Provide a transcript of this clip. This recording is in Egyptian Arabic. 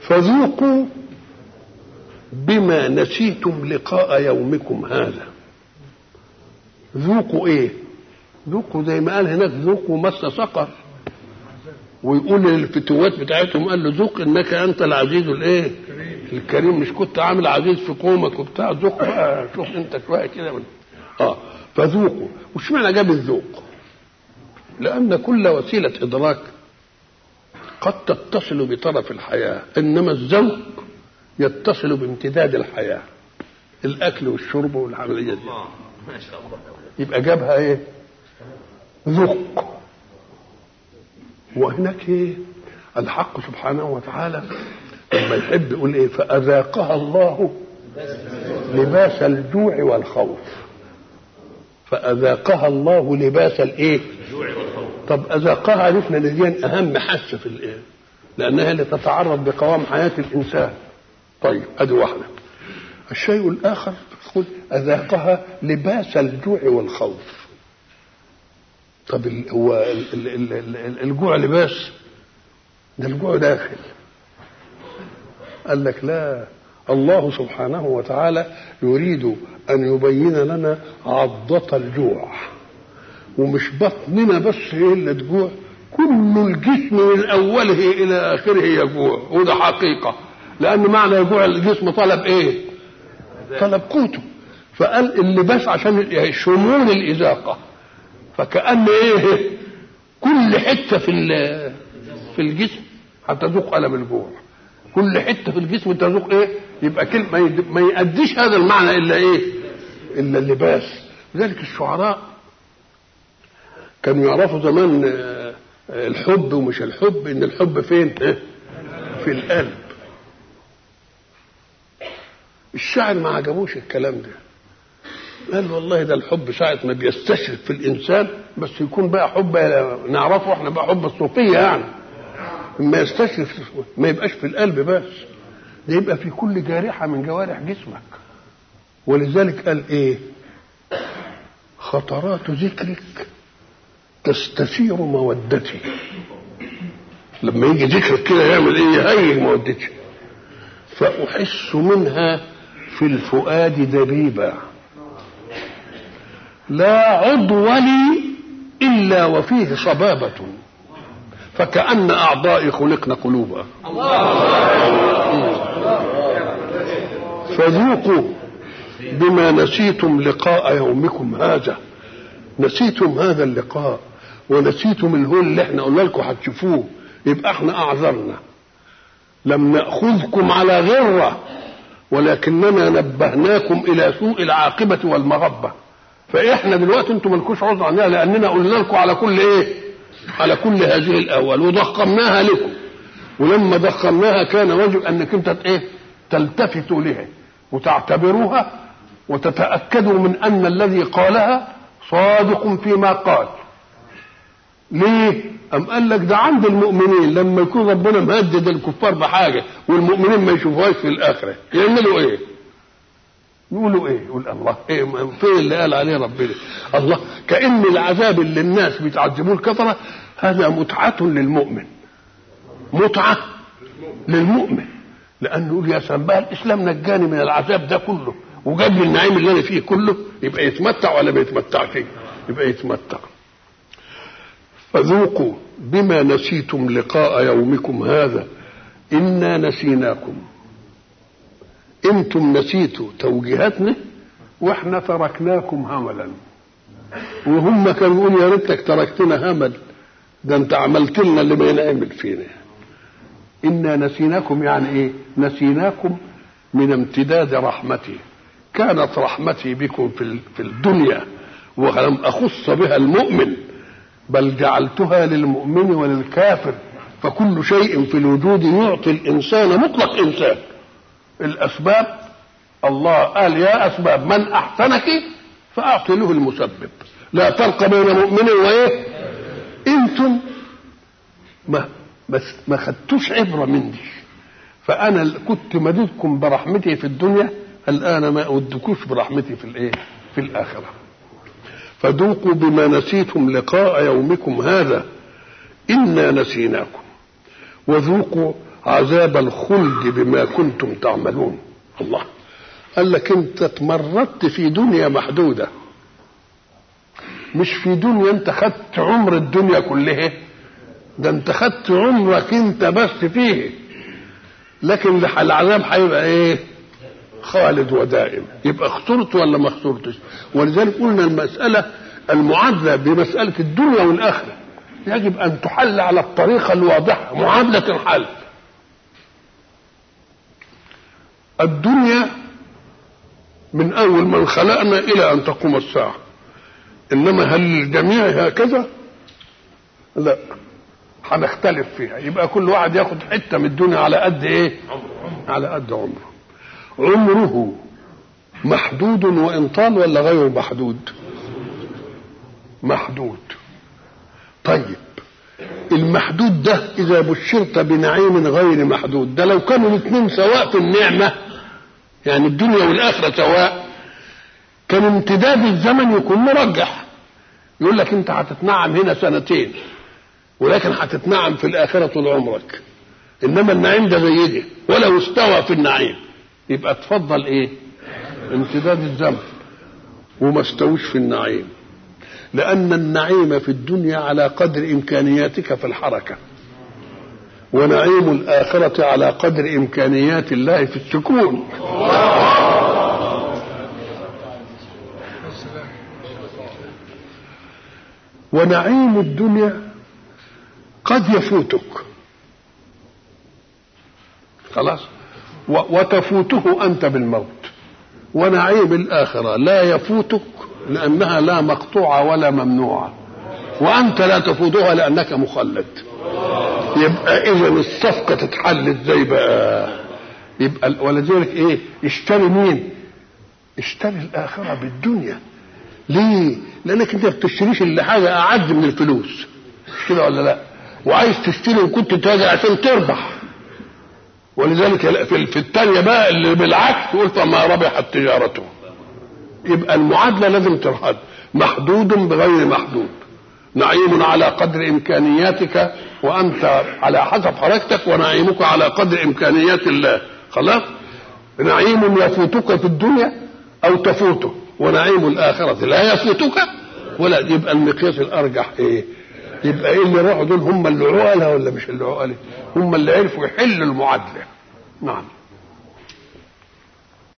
فذوقوا بما نسيتم لقاء يومكم هذا ذوقوا ايه ذوقوا زي ما قال هناك ذوقوا مس سقر ويقول للفتوات بتاعتهم قال له ذوق انك انت العزيز الايه الكريم مش كنت عامل عزيز في قومك وبتاع ذوق بقى شوف انت شويه كده من... اه فذوقوا وش معنى جاب الذوق لان كل وسيله ادراك قد تتصل بطرف الحياه انما الذوق يتصل بامتداد الحياه الاكل والشرب والعمليه دي ما شاء الله يبقى جابها ايه ذوق وهناك ايه الحق سبحانه وتعالى لما يحب يقول ايه فاذاقها الله لباس الجوع والخوف فاذاقها الله لباس الايه الجوع والخوف طب اذاقها عرفنا ان دي اهم حاسه في الايه لانها اللي تتعرض بقوام حياه الانسان طيب ادي واحده الشيء الاخر يقول اذاقها لباس الجوع والخوف طب ال- هو ال- ال- ال- ال- الجوع لباس ده الجوع داخل قال لك لا الله سبحانه وتعالى يريد ان يبين لنا عضة الجوع ومش بطننا بس هي اللي تجوع كل الجسم من اوله الى اخره يجوع وده حقيقه لان معنى يجوع الجسم طلب ايه؟ طلب قوته فقال اللباس عشان شمول الازاقه فكأن ايه كل حته في ال- في الجسم هتذوق الم الجوع كل حته في الجسم تذوق ايه يبقى كلمه ما يد- ما يأديش هذا المعنى الا ايه الا اللباس لذلك الشعراء كانوا يعرفوا زمان آه، آه، الحب ومش الحب ان الحب فين آه، في القلب الشاعر ما عجبوش الكلام ده قال والله ده الحب ساعة ما بيستشرف في الإنسان بس يكون بقى حب نعرفه احنا بقى حب الصوفية يعني ما يستشرف ما يبقاش في القلب بس ده يبقى في كل جارحة من جوارح جسمك ولذلك قال ايه خطرات ذكرك تستثير مودتي لما يجي ذكرك كده يعمل ايه يهيج مودتي فأحس منها في الفؤاد دبيبا لا عضو لي إلا وفيه صبابة فكأن أعضائي خلقن قلوبا فذوقوا بما نسيتم لقاء يومكم هذا نسيتم هذا اللقاء ونسيتم الهول اللي احنا قلنا لكم هتشوفوه يبقى احنا اعذرنا لم ناخذكم على غره ولكننا نبهناكم الى سوء العاقبه والمغبه فاحنا دلوقتي انتم مالكوش عذر عنها لاننا قلنا لكم على كل ايه على كل هذه الاول وضخمناها لكم ولما ضخمناها كان واجب انك انت ايه تلتفتوا لها وتعتبروها وتتاكدوا من ان الذي قالها صادق فيما قال ليه؟ أم قال لك ده عند المؤمنين لما يكون ربنا مهدد الكفار بحاجة والمؤمنين ما يشوفوهاش في الآخرة يعملوا إيه؟ يقولوا إيه؟ يقول الله إيه ما- فين اللي قال عليه ربنا؟ الله كأن العذاب اللي الناس بيتعذبوه الكفرة هذا متعة للمؤمن متعة للمؤمن لأنه يقول يا سلام بقى الإسلام نجاني من العذاب ده كله وجاب لي النعيم اللي أنا فيه كله يبقى يتمتع ولا ما يتمتعش؟ يبقى يتمتع فذوقوا بما نسيتم لقاء يومكم هذا انا نسيناكم انتم نسيتوا توجيهاتنا واحنا تركناكم هملا وهم كانوا يقولوا يا ريتك تركتنا همل ده انت عملت لنا اللي ما ينعمل فينا انا نسيناكم يعني ايه نسيناكم من امتداد رحمتي كانت رحمتي بكم في ال- في الدنيا ولم اخص بها المؤمن بل جعلتها للمؤمن وللكافر فكل شيء في الوجود يعطي الانسان مطلق انسان الاسباب الله قال يا اسباب من احسنك فاعطي له المسبب لا فرق بين مؤمن وايه انتم ما ما ما خدتوش عبره من دي فانا ال- كنت مددكم برحمتي في الدنيا الان ما اودكوش برحمتي في الايه في الاخره فذوقوا بما نسيتم لقاء يومكم هذا انا نسيناكم وذوقوا عذاب الخلد بما كنتم تعملون الله قال لك انت اتمردت في دنيا محدوده مش في دنيا انت خدت عمر الدنيا كلها ده انت خدت عمرك انت بس فيه لكن العذاب هيبقى ايه خالد ودائم يبقى خسرت ولا ما خسرتش ولذلك قلنا المسألة المعادلة بمسألة الدنيا والآخرة يجب أن تحل على الطريقة الواضحة معادلة الحل الدنيا من أول من خلقنا إلى أن تقوم الساعة إنما هل الجميع هكذا؟ لا هنختلف فيها يبقى كل واحد ياخد حتة من الدنيا على قد إيه؟ على قد عمره عمره محدود وإن طال ولا غير محدود؟ محدود طيب المحدود ده إذا بشرت بنعيم غير محدود ده لو كانوا الاثنين سواء في النعمة يعني الدنيا والآخرة سواء كان امتداد الزمن يكون مرجح يقول لك انت هتتنعم هنا سنتين ولكن هتتنعم في الآخرة طول عمرك إنما النعيم ده زي ده ولو استوى في النعيم يبقى تفضل إيه؟ امتداد الزمن وما استوش في النعيم لأن النعيم في الدنيا على قدر إمكانياتك في الحركة ونعيم الآخرة على قدر إمكانيات الله في السكون ونعيم الدنيا قد يفوتك خلاص وتفوته أنت بالموت ونعيم الآخرة لا يفوتك لأنها لا مقطوعة ولا ممنوعة وأنت لا تفوتها لأنك مخلد يبقى إذا الصفقة تتحل إزاي بقى يبقى ولذلك إيه اشتري مين اشتري الآخرة بالدنيا ليه لأنك أنت ما بتشتريش إلا حاجة أعد من الفلوس مش كده ولا لا وعايز تشتري وكنت تاجر عشان تربح ولذلك في الثانية بقى اللي بالعكس تقول فما ربحت تجارته يبقى المعادلة لازم ترهد محدود بغير محدود نعيم على قدر إمكانياتك وأنت على حسب حركتك ونعيمك على قدر إمكانيات الله خلاص نعيم يفوتك في الدنيا أو تفوته ونعيم الآخرة لا يفوتك ولا يبقى المقياس الأرجح إيه يبقى إيه اللي راحوا دول هم اللي عقلة ولا مش اللي عقلة هم اللي عرفوا يحلوا المعادلة نعم